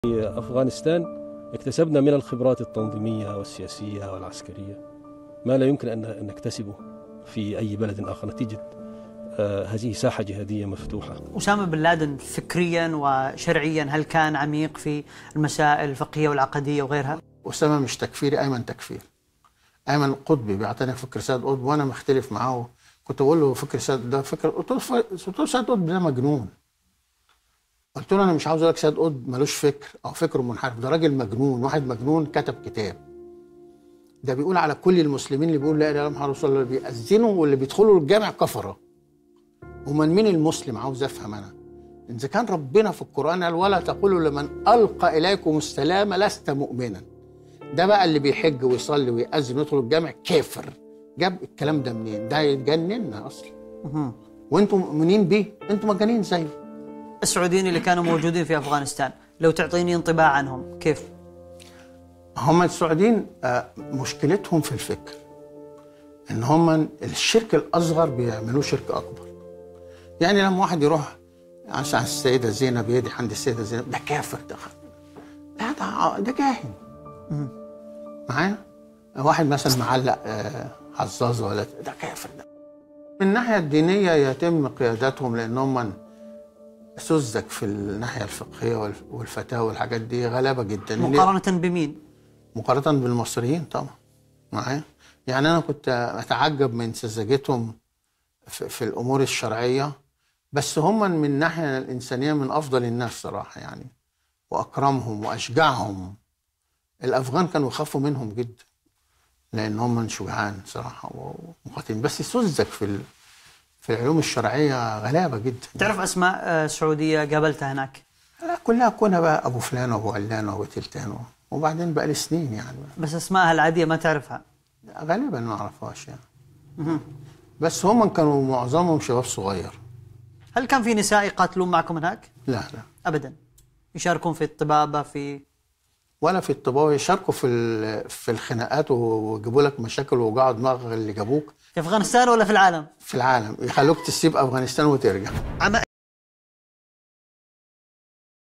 في أفغانستان اكتسبنا من الخبرات التنظيمية والسياسية والعسكرية ما لا يمكن أن نكتسبه في أي بلد آخر نتيجة آه، هذه ساحة جهادية مفتوحة أسامة بن لادن فكريا وشرعيا هل كان عميق في المسائل الفقهية والعقدية وغيرها؟ أسامة مش تكفيري أيمن تكفير أيمن قطبي بيعتنق فكر سيد قطب وأنا مختلف معاه كنت بقول له فكر سيد ده فكر قلت له ف- قلت له سيد قطب ده مجنون قلت له أنا مش عاوز أقول لك سيد قطب ملوش فكر أو فكره منحرف ده راجل مجنون واحد مجنون كتب كتاب ده بيقول على كل المسلمين اللي بيقول لا اله الا الله محمد رسول الله اللي بيأذنوا واللي بيدخلوا الجامع كفره ومن مين المسلم عاوز افهم انا اذا كان ربنا في القران قال ولا تقولوا لمن القى اليكم السلام لست مؤمنا ده بقى اللي بيحج ويصلي ويأذن ويدخل الجامع كافر جاب الكلام ده منين ده يجننا اصلا مهم. وانتم مؤمنين بيه انتم مجانين زي السعوديين اللي كانوا موجودين في أفغانستان لو تعطيني انطباع عنهم كيف؟ هم السعوديين آه، مشكلتهم في الفكر ان هم الشرك الاصغر بيعملوه شرك اكبر يعني لما واحد يروح عشان السيده زينب يدي عند السيده زينب ده كافر ده لا ده ع- ده كاهن معايا واحد مثلا معلق آه، حظاظه ولا ده كافر ده من الناحيه الدينيه يتم قيادتهم لان هم سذج في الناحيه الفقهيه والف- والفتاوى والحاجات دي غلابه جدا مقارنة بمين؟ مقارنة بالمصريين طبعا معايا يعني أنا كنت أتعجب من سذاجتهم في, في الأمور الشرعية بس هم من الناحية الإنسانية من أفضل الناس صراحة يعني وأكرمهم وأشجعهم الأفغان كانوا يخافوا منهم جدا لأن هم شجعان صراحة ومقاتلين بس سذج في ال- في العلوم الشرعية غلابة جدا تعرف أسماء آه، سعودية قابلتها هناك؟ لا كلها كنا بقى أبو فلان وأبو علان وأبو تلتان وبعدين بقى لي سنين يعني بس أسمائها العادية ما تعرفها غالبا ما اعرفهاش يعني بس هم كانوا معظمهم شباب صغير هل كان في نساء يقاتلون معكم هناك؟ لا لا أبدا يشاركون في الطبابة في ولا في الطباوة يشاركوا في ال- في الخناقات ويجيبوا لك مشاكل ووجعوا دماغ اللي جابوك في أفغانستان ولا في العالم؟ في العالم يخلوك تسيب افغانستان وترجع